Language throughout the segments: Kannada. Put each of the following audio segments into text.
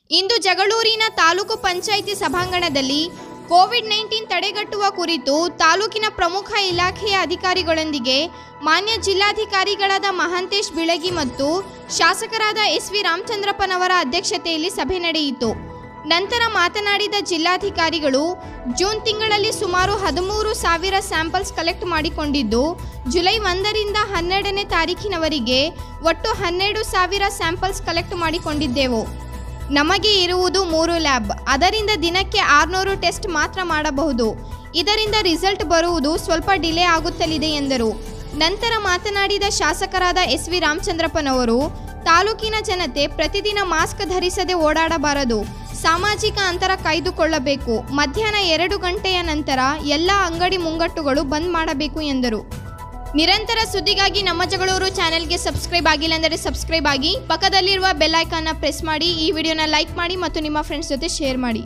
ಇಂದು ಜಗಳೂರಿನ ತಾಲೂಕು ಪಂಚಾಯಿತಿ ಸಭಾಂಗಣದಲ್ಲಿ ಕೋವಿಡ್ ನೈನ್ಟೀನ್ ತಡೆಗಟ್ಟುವ ಕುರಿತು ತಾಲೂಕಿನ ಪ್ರಮುಖ ಇಲಾಖೆಯ ಅಧಿಕಾರಿಗಳೊಂದಿಗೆ ಮಾನ್ಯ ಜಿಲ್ಲಾಧಿಕಾರಿಗಳಾದ ಮಹಾಂತೇಶ್ ಬಿಳಗಿ ಮತ್ತು ಶಾಸಕರಾದ ಎಸ್ ವಿ ರಾಮಚಂದ್ರಪ್ಪನವರ ಅಧ್ಯಕ್ಷತೆಯಲ್ಲಿ ಸಭೆ ನಡೆಯಿತು ನಂತರ ಮಾತನಾಡಿದ ಜಿಲ್ಲಾಧಿಕಾರಿಗಳು ಜೂನ್ ತಿಂಗಳಲ್ಲಿ ಸುಮಾರು ಹದಿಮೂರು ಸಾವಿರ ಸ್ಯಾಂಪಲ್ಸ್ ಕಲೆಕ್ಟ್ ಮಾಡಿಕೊಂಡಿದ್ದು ಜುಲೈ ಒಂದರಿಂದ ಹನ್ನೆರಡನೇ ತಾರೀಕಿನವರೆಗೆ ಒಟ್ಟು ಹನ್ನೆರಡು ಸಾವಿರ ಸ್ಯಾಂಪಲ್ಸ್ ಕಲೆಕ್ಟ್ ಮಾಡಿಕೊಂಡಿದ್ದೆವು ನಮಗೆ ಇರುವುದು ಮೂರು ಲ್ಯಾಬ್ ಅದರಿಂದ ದಿನಕ್ಕೆ ಆರುನೂರು ಟೆಸ್ಟ್ ಮಾತ್ರ ಮಾಡಬಹುದು ಇದರಿಂದ ರಿಸಲ್ಟ್ ಬರುವುದು ಸ್ವಲ್ಪ ಡಿಲೇ ಆಗುತ್ತಲಿದೆ ಎಂದರು ನಂತರ ಮಾತನಾಡಿದ ಶಾಸಕರಾದ ಎಸ್ ವಿ ರಾಮಚಂದ್ರಪ್ಪನವರು ತಾಲೂಕಿನ ಜನತೆ ಪ್ರತಿದಿನ ಮಾಸ್ಕ್ ಧರಿಸದೆ ಓಡಾಡಬಾರದು ಸಾಮಾಜಿಕ ಅಂತರ ಕಾಯ್ದುಕೊಳ್ಳಬೇಕು ಮಧ್ಯಾಹ್ನ ಎರಡು ಗಂಟೆಯ ನಂತರ ಎಲ್ಲ ಅಂಗಡಿ ಮುಂಗಟ್ಟುಗಳು ಬಂದ್ ಮಾಡಬೇಕು ಎಂದರು ನಿರಂತರ ಸುದ್ದಿಗಾಗಿ ನಮ್ಮ ಜಗಳೂರು ಚಾನೆಲ್ಗೆ ಸಬ್ಸ್ಕ್ರೈಬ್ ಆಗಿಲ್ಲ ಅಂದರೆ ಸಬ್ಸ್ಕ್ರೈಬ್ ಆಗಿ ಪಕ್ಕದಲ್ಲಿರುವ ಬೆಲ್ ಐಕಾನ್ನ ಪ್ರೆಸ್ ಮಾಡಿ ಈ ವಿಡಿಯೋನ ಲೈಕ್ ಮಾಡಿ ಮತ್ತು ನಿಮ್ಮ ಫ್ರೆಂಡ್ಸ್ ಜೊತೆ ಶೇರ್ ಮಾಡಿ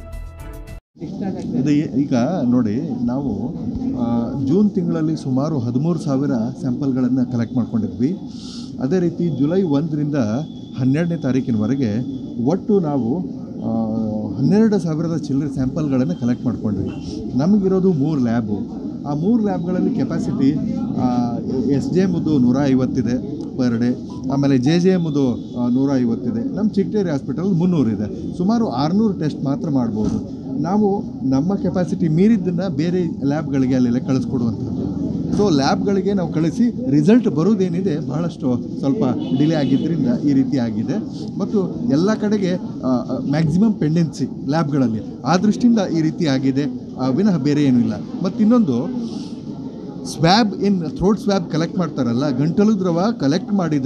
ಇದು ಈಗ ನೋಡಿ ನಾವು ಆ, ಜೂನ್ ತಿಂಗಳಲ್ಲಿ ಸುಮಾರು ಹದಿಮೂರು ಸಾವಿರ ಸ್ಯಾಂಪಲ್ಗಳನ್ನು ಕಲೆಕ್ಟ್ ಮಾಡ್ಕೊಂಡಿದ್ವಿ ಅದೇ ರೀತಿ ಜುಲೈ ಒಂದರಿಂದ ಹನ್ನೆರಡನೇ ತಾರೀಕಿನವರೆಗೆ ಒಟ್ಟು ನಾವು ಆ, ಹನ್ನೆರಡು ಸಾವಿರದ ಚಿಲ್ಲರೆ ಸ್ಯಾಂಪಲ್ಗಳನ್ನು ಕಲೆಕ್ಟ್ ಮಾಡ್ಕೊಂಡ್ವಿ ನಮಗಿರೋದು ಮೂರು ಲ್ಯಾಬು ಆ ಮೂರು ಲ್ಯಾಬ್ಗಳಲ್ಲಿ ಕೆಪಾಸಿಟಿ ಎಸ್ ಜೆ ಎಮ್ದು ನೂರ ಐವತ್ತಿದೆ ಪರ್ ಡೇ ಆಮೇಲೆ ಜೆ ಜೆ ಎಮ್ದು ನೂರ ಐವತ್ತಿದೆ ನಮ್ಮ ಚಿಕ್ಕಟೇರಿ ಹಾಸ್ಪಿಟಲ್ ಮುನ್ನೂರಿದೆ ಸುಮಾರು ಆರುನೂರು ಟೆಸ್ಟ್ ಮಾತ್ರ ಮಾಡ್ಬೋದು ನಾವು ನಮ್ಮ ಕೆಪಾಸಿಟಿ ಮೀರಿದ್ದನ್ನು ಬೇರೆ ಲ್ಯಾಬ್ಗಳಿಗೆ ಅಲ್ಲೆಲ್ಲ ಕಳಿಸ್ಕೊಡುವಂಥದ್ದು ಸೊ ಲ್ಯಾಬ್ಗಳಿಗೆ ನಾವು ಕಳಿಸಿ ರಿಸಲ್ಟ್ ಬರೋದೇನಿದೆ ಬಹಳಷ್ಟು ಸ್ವಲ್ಪ ಡಿಲೇ ಆಗಿದ್ದರಿಂದ ಈ ರೀತಿ ಆಗಿದೆ ಮತ್ತು ಎಲ್ಲ ಕಡೆಗೆ ಮ್ಯಾಕ್ಸಿಮಮ್ ಪೆಂಡೆನ್ಸಿ ಲ್ಯಾಬ್ಗಳಲ್ಲಿ ಆ ದೃಷ್ಟಿಯಿಂದ ಈ ರೀತಿ ಆಗಿದೆ ಆ, ವಿನಃ ಬೇರೆ ಏನೂ ಇಲ್ಲ ಮತ್ತು ಇನ್ನೊಂದು swab in throat swab collect ಮಾಡ್ತಾರಲ್ಲ ಗಂಟಲು ದ್ರವ ಕಲೆಕ್ಟ್ ಮಾಡಿದ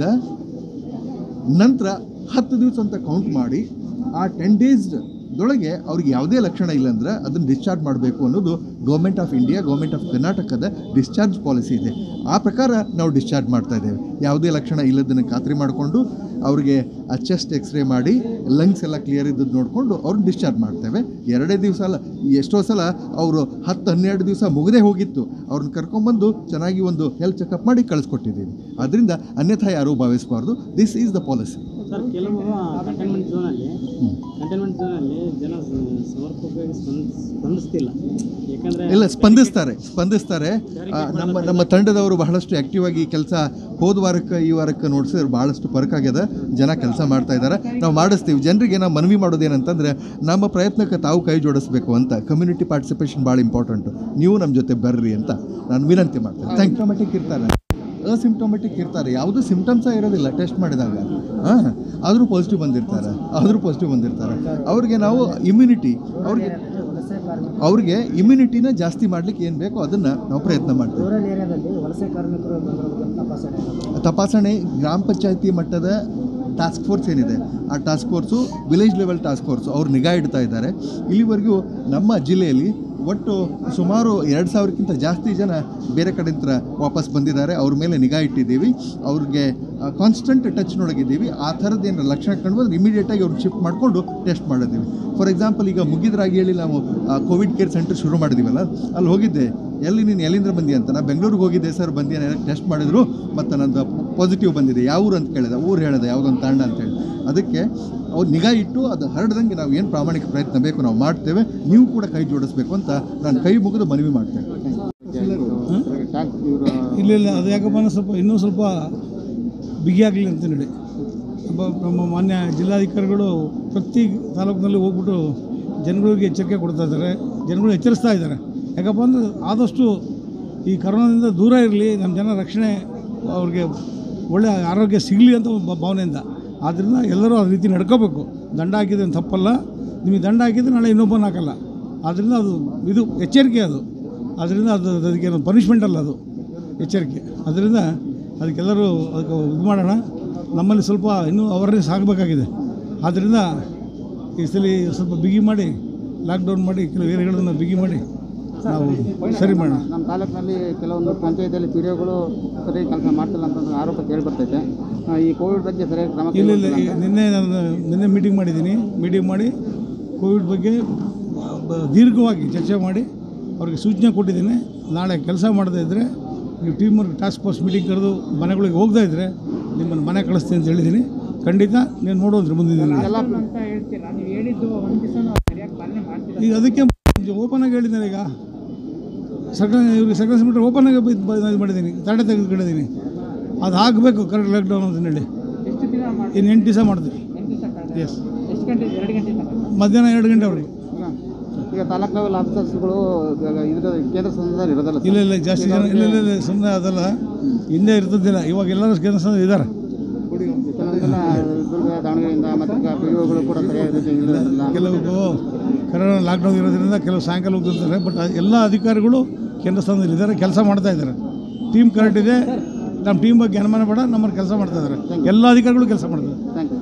ನಂತರ ಹತ್ತು ದಿವಸ ಅಂತ ಕೌಂಟ್ ಮಾಡಿ ಆ ಟೆನ್ ಡೇಸ್ ದೊಳಗೆ ಅವ್ರಿಗೆ ಯಾವುದೇ ಲಕ್ಷಣ ಇಲ್ಲ ಅಂದ್ರೆ ಅದನ್ನು ಡಿಸ್ಚಾರ್ಜ್ ಮಾಡಬೇಕು ಅನ್ನೋದು government of India government of ಕರ್ನಾಟಕದ ಡಿಸ್ಚಾರ್ಜ್ ಪಾಲಿಸಿ ಇದೆ ಆ ಪ್ರಕಾರ ನಾವು ಡಿಸ್ಚಾರ್ಜ್ ಮಾಡ್ತಾ ಇದ್ದೇವೆ ಯಾವುದೇ ಲಕ್ಷಣ ಇಲ್ಲದನ್ನು ಖಾತ್ರಿ ಮಾಡಿಕೊಂಡು ಅವ್ರಿಗೆ ಆ ಚೆಸ್ಟ್ ಎಕ್ಸ್ರೇ ಮಾಡಿ ಲಂಗ್ಸ್ ಎಲ್ಲ ಕ್ಲಿಯರ್ ಇದ್ದದ್ದು ನೋಡಿಕೊಂಡು ಅವ್ರನ್ನ ಡಿಸ್ಚಾರ್ಜ್ ಮಾಡ್ತೇವೆ ಎರಡೇ ದಿವಸ ಅಲ್ಲ ಎಷ್ಟೋ ಸಲ ಅವರು ಹತ್ತು ಹನ್ನೆರಡು ದಿವಸ ಮುಗದೇ ಹೋಗಿತ್ತು ಅವ್ರನ್ನ ಕರ್ಕೊಂಬಂದು ಚೆನ್ನಾಗಿ ಒಂದು ಹೆಲ್ತ್ ಚೆಕಪ್ ಮಾಡಿ ಕಳಿಸ್ಕೊಟ್ಟಿದ್ದೀವಿ ಅದರಿಂದ ಅನ್ಯಥಾ ಯಾರೂ ಭಾವಿಸಬಾರ್ದು this is the policy sir ಕೆಲವು ಕಂಟೈನ್ಮೆಂಟ್ ಝೋನಲ್ಲಿ ಕಂಟೈನ್ಮೆಂಟ್ ಝೋನಲ್ಲಿ ಜನ ಸ- ಸಮರ್ಪಕವಾಗಿ ಸ್ಪಂದ ಸ್ಪಂದಿಸ್ತಿಲ್ಲ ಯಾಕಂದ್ರೆ ಇಲ್ಲ ಸ್ಪಂದಿಸ್ತಾರೆ ಸ್ಪಂದಿಸ್ತಾರೆ ಆ, ನಮ್ಮ ನಮ್ಮ ತಂಡದವರು ಬಹಳಷ್ಟು ಆ್ಯಕ್ಟಿವ್ ಆಗಿ ಕೆಲಸ ಹೋದ ವಾರಕ್ಕೆ ಈ ವಾರಕ್ಕೆ ನೋಡಿಸಿದ್ರೆ ಬಹಳಷ್ಟು ಫರ್ಕ್ ಆಗ್ಯದ ಜನ ಕೆಲಸ ಮಾಡ್ತಾ ಇದ್ದಾರೆ ನಾವು ಮಾಡಿಸ್ತೀವಿ ಜನರಿಗೆ ನಾವು ಮನವಿ ಮಾಡೋದೇನಂತಂದರೆ ನಮ್ಮ ಪ್ರಯತ್ನಕ್ಕೆ ತಾವು ಕೈ ಜೋಡಿಸ್ಬೇಕು ಅಂತ ಕಮ್ಯುನಿಟಿ ಪಾರ್ಟಿಸಿಪೇಷನ್ ಭಾಳ ಇಂಪಾರ್ಟೆಂಟು ನೀವು ನಮ್ಮ ಜೊತೆ ಬರ್ರಿ ಅಂತ ನಾನು ವಿನಂತಿ ಮಾಡ್ತೇನೆ ಸಿಂಪ್ಟಮೆಟಿಕ್ ಇರ್ತಾರೆ ಅಸಿಂಪ್ಟೊಮೆಟಿಕ್ ಇರ್ತಾರೆ ಯಾವುದೂ ಸಿಂಪ್ಟಮ್ಸೇ ಇರೋದಿಲ್ಲ ಟೆಸ್ಟ್ ಮಾಡಿದಾಗ ಹಾಂ ಆದರೂ ಪಾಸಿಟಿವ್ ಬಂದಿರ್ತಾರೆ ಆದರೂ ಪಾಸಿಟಿವ್ ಬಂದಿರ್ತಾರೆ ಅವ್ರಿಗೆ ನಾವು ಇಮ್ಯುನಿಟಿ ಅವ್ರಿಗೆ ವಲಸೆ ಕಾರ್ಮಿಕರು ಅವ್ರಿಗೆ ಇಮ್ಯುನಿಟಿನ ಜಾಸ್ತಿ ಮಾಡ್ಲಿಕ್ಕೆ ಏನು ಬೇಕೋ ಅದನ್ನು ನಾವು ಪ್ರಯತ್ನ ಮಾಡ್ತೇವೆ ರೂರಲ್ ಏರಿಯಾದಲ್ಲಿ ವಲಸೆ ಕಾರ್ಮಿಕರು ಬಂದಿರೋದಕ್ಕೆ ತಪಾಸಣೆ ಆಗೋದು. ತಪಾಸಣೆ ಗ್ರಾಮ ಪಂಚಾಯತಿ ಮಟ್ಟದ ಟಾಸ್ಕ್ ಫೋರ್ಸ್ ಏನಿದೆ ಆ task force village level task force ಅವ್ರು ನಿಗಾ ಇಡ್ತಾ ಇದ್ದಾರೆ ಇಲ್ಲಿವರೆಗೂ ನಮ್ಮ ಜಿಲ್ಲೆಯಲ್ಲಿ ಒಟ್ಟು ಸುಮಾರು ಎರಡು ಸಾವಿರಕ್ಕಿಂತ ಜಾಸ್ತಿ ಜನ ಬೇರೆ ಕಡೆಯಿಂದ ವಾಪಸ್ ಬಂದಿದ್ದಾರೆ ಅವ್ರ ಮೇಲೆ ನಿಗಾ ಇಟ್ಟಿದ್ದೀವಿ ಅವ್ರಿಗೆ ಕಾನ್ಸ್ಟೆಂಟ್ ಟಚ್ನೊಳಗಿದ್ದೀವಿ ಆ ಥರದ್ದು ಏನು ಲಕ್ಷಣ ಕಂಡು ಬಂದ್ರೆ ಇಮಿಡಿಯೇಟಾಗಿ ಅವ್ರಿಗೆ ಶಿಫ್ಟ್ ಮಾಡಿಕೊಂಡು ಟೆಸ್ಟ್ ಮಾಡಿದ್ದೀವಿ ಫಾರ್ ಎಕ್ಸಾಂಪಲ್ ಈಗ ಮುಗಿದ್ರಾಗಿ ಹೇಳಿ ನಾವು ಕೋವಿಡ್ ಕೇರ್ ಸೆಂಟರ್ ಶುರು ಮಾಡಿದ್ದೀವಲ್ಲ ಅಲ್ಲಿ ಹೋಗಿದ್ದೆ ಎಲ್ಲಿ ನೀನು ಎಲ್ಲಿಂದ ಬಂದಿ ಅಂತ ನಾ ಬೆಂಗಳೂರಿಗೆ ಹೋಗಿದ್ದೆ ಸರ್ ಬಂದಿ ಟೆಸ್ಟ್ ಮಾಡಿದ್ರು ಮತ್ತು ನಂದು ಪಾಸಿಟಿವ್ ಬಂದಿದೆ ಯಾವ ಊರು ಅಂತ ಕೇಳಿದೆ ಊರು ಹೇಳಿದೆ ಯಾವುದೊಂದು ತಾಂಡ ಅಂತೇಳಿ ಅದಕ್ಕೆ ಅವ್ರು ನಿಗಾ ಇಟ್ಟು ಅದು ಹರಡ್ದಂಗೆ ನಾವು ಏನು ಪ್ರಾಮಾಣಿಕ ಪ್ರಯತ್ನ ಬೇಕು ನಾವು ಮಾಡ್ತೇವೆ ನೀವು ಕೂಡ ಕೈ ಜೋಡಿಸ್ಬೇಕು ಅಂತ ನಾನು ಕೈ ಮುಗಿದು ಮನವಿ ಮಾಡ್ತೇನೆ ಇಲ್ಲ ಇಲ್ಲ ಅದು ಯಾಕಪ್ಪ ಅಂದ್ರೆ ಸ್ವಲ್ಪ ಇನ್ನೂ ಸ್ವಲ್ಪ ಬಿಗಿಯಾಗಲಿ ಅಂತ ಹೇಳಿ ಒಬ್ಬ ನಮ್ಮ ಮಾನ್ಯ ಜಿಲ್ಲಾಧಿಕಾರಿಗಳು ಪ್ರತಿ ತಾಲೂಕಿನಲ್ಲಿ ಹೋಗ್ಬಿಟ್ಟು ಜನಗಳಿಗೆ ಎಚ್ಚರಿಕೆ ಕೊಡ್ತಾ ಇದ್ದಾರೆ ಜನಗಳು ಎಚ್ಚರಿಸ್ತಾ ಇದ್ದಾರೆ ಯಾಕಪ್ಪ ಅಂದರೆ ಆದಷ್ಟು ಈ ಕರೋನಾದಿಂದ ದೂರ ಇರಲಿ ನಮ್ಮ ಜನ ರಕ್ಷಣೆ ಅವ್ರಿಗೆ ಒಳ್ಳೆಯ ಆರೋಗ್ಯ ಸಿಗಲಿ ಅಂತ ಒಂದು ಭಾ- ಭಾವನೆಯಿಂದ ಆದ್ದರಿಂದ ಎಲ್ಲರೂ ಆ ರೀತಿ ನಡ್ಕೋಬೇಕು ದಂಡ ಹಾಕಿದ್ರೆ ಏನು ತಪ್ಪಲ್ಲ ನಿಮಗೆ ದಂಡ ಹಾಕಿದ್ರೆ ನಾಳೆ ಇನ್ನೊಬ್ಬನ ಹಾಕಲ್ಲ ಆದ್ದರಿಂದ ಅದು ಇದು ಎಚ್ಚರಿಕೆ ಅದು ಅದರಿಂದ ಅದು ಅದಕ್ಕೆ ಪನಿಷ್ಮೆಂಟ್ ಅಲ್ಲ ಅದು ಎಚ್ಚರಿಕೆ ಅದರಿಂದ ಅದಕ್ಕೆಲ್ಲರೂ ಅದಕ್ಕೆ ಇದು ಮಾಡೋಣ ನಮ್ಮಲ್ಲಿ ಸ್ವಲ್ಪ ಇನ್ನೂ ಅವೇರ್ನೆಸ್ ಆಗಬೇಕಾಗಿದೆ ಆದ್ದರಿಂದ ಈ ಸಲ ಸ್ವಲ್ಪ ಬಿಗಿ ಮಾಡಿ ಲಾಕ್ಡೌನ್ ಮಾಡಿ ಕೆಲವು ಏರಿಯಾಗಳನ್ನು ಬಿಗಿ ಮಾಡಿ ನಾವು ಸರಿ ಮಾಡೋಣ ನಮ್ಮ ತಾಲೂಕಿನಲ್ಲಿ ಕೆಲವೊಂದು ಪಂಚಾಯತಿಯಲ್ಲಿ ಪಿ ಡಿಒಗಳು ಸರಿ ಕೆಲಸ ಮಾಡ್ತಿಲ್ಲ ಅಂತ ಒಂದು ಆರೋಪ ಕೇಳಿ ಬರ್ತೈತೆ ಆ, ಈ ಕೋವಿಡ್ ಬಗ್ಗೆ ಸರಿಯಾಗಿ ಕ್ರಮ ಇಲ್ಲ ಇಲ್ಲ ಕೈಗೊಳ್ತಿಲ್ಲ ಈ ನಿನ್ನೆ ನಾನು ನಿನ್ನೆ ಮೀಟಿಂಗ್ ಮಾಡಿದ್ದೀನಿ ಮೀಟಿಂಗ್ ಮಾಡಿ ಕೋವಿಡ್ ಬಗ್ಗೆ ಬ- ದೀರ್ಘವಾಗಿ ಚರ್ಚೆ ಮಾಡಿ ಅವ್ರಿಗೆ ಸೂಚನೆ ಕೊಟ್ಟಿದ್ದೀನಿ ನಾಳೆ ಕೆಲಸ ಮಾಡದೇ ಇದ್ದರೆ ನೀವು team work task force meeting ಕರೆದು ಮನೆಗಳಿಗೆ ಹೋಗದೇ ಇದ್ದರೆ ನಿಮ್ಮನ್ನು ಮನೆ ಕಳಿಸ್ತೀನಿ ಅಂತ ಹೇಳಿದ್ದೀನಿ ಖಂಡಿತ ನೀವು ನೋಡುವಂತ್ರಿ ಮುಂದಿನ ದಿನ ಎಲ್ಲ ಅಂತ ಹೇಳ್ತೀರಾ ನೀವು ಹೇಳಿದ್ದು ಒಂದು ದಿವಸ ಸರಿಯಾಗಿ ಪಾಲನೆ ಮಾಡ್ತೀರಾ ಈಗ ಅದಕ್ಕೆ ಓಪನ್ ಆಗಿ ಹೇಳಿದ್ದಾರೆ ಈಗ ಸರ್ಕಾರ ಇವ್ರಿಗೆ ಸರ್ಕಾರ ಬಿಟ್ಟರೆ ಓಪನ್ ಆಗಿ ಇದು ಬ- ಇದು ಮಾಡಿದ್ದೀನಿ ತಡೆ ತೆಗೆದುಕೊಂಡಿದ್ದೀನಿ ಅದು ಆಗಬೇಕು ಕರೆಕ್ಟ್ ಲಾಕ್ಡೌನ್ ಅಂತ ಹೇಳಿ ಎಷ್ಟು ದಿನ ಮಾಡಿ ಇನ್ನು ಎಂಟು ದಿವಸ ಮಾಡ್ತೀವಿ ಎಂಟು ದಿವಸ ಕಳೆದ ಎಸ್ ಎಷ್ಟು ಗಂಟೆ ಎರಡು ಗಂಟೆ ತನಕ ಮಧ್ಯಾಹ್ನ ಎರಡು ಗಂಟೆವರೆಗೆ ಈಗ ತಾಲೂಕು ಲೆವೆಲ್ ಆಫೀಸರ್ಸ್ಗಳು ಇದ್ರ ಕೇಂದ್ರ ಸಂಘದಲ್ಲಿ ಇರೋದಲ್ಲ ಇಲ್ಲ ಇಲ್ಲ ಜಾಸ್ತಿ ಜನ ಇಲ್ಲ ಇಲ್ಲ ಇಲ್ಲ ಸುಮ್ಮನೆ ಅದಲ್ಲ ಹಿಂದೆ ಇರ್ತದಿಲ್ಲ ಇವಾಗ ಎಲ್ಲರೂ ಕೆಲಸ ಇದ್ದಾರೆ ಕೆಲವೊಂದೆಲ್ಲ ದುರ್ಗ ದಾವಣಗೆರೆಯಿಂದ ಮತ್ತು ಪಿ ಗಳು ಕೂಡ ಸರಿಯಾದ ರೀತಿ ಇರೋದಿಲ್ಲ ಕೆಲವು ಕರೋನಾ ಲಾಕ್ಡೌನ್ ಇರೋದ್ರಿಂದ ಕೆಲವು ಸಾಯಂಕಾಲ ಹೋಗ್ತಿರ್ತಾರೆ ಬಟ್ ಎಲ್ಲ ಅಧಿಕಾರಿಗಳು ಕೇಂದ್ರ ಸ್ಥಾನದಲ್ಲಿ ಇದ್ದಾರೆ ಕೆಲಸ ಮಾಡ್ತಾ ಇದ್ದಾರೆ ಟೀಮ್ ಕರೆಕ್ಟ್ ಇದೆ ನಮ್ಮ ಟೀಮ್ ಬಗ್ಗೆ ಅನುಮಾನ ಬೇಡ ನಮ್ಮನ್ನು ಕೆಲಸ ಮಾಡ್ತಾ ಇದ್ದಾರೆ ಎಲ್ಲ ಅಧಿಕಾರಿಗಳು ಕೆಲಸ ಮಾಡ್ತಾರೆ ಥ್ಯಾಂಕ್ ಯು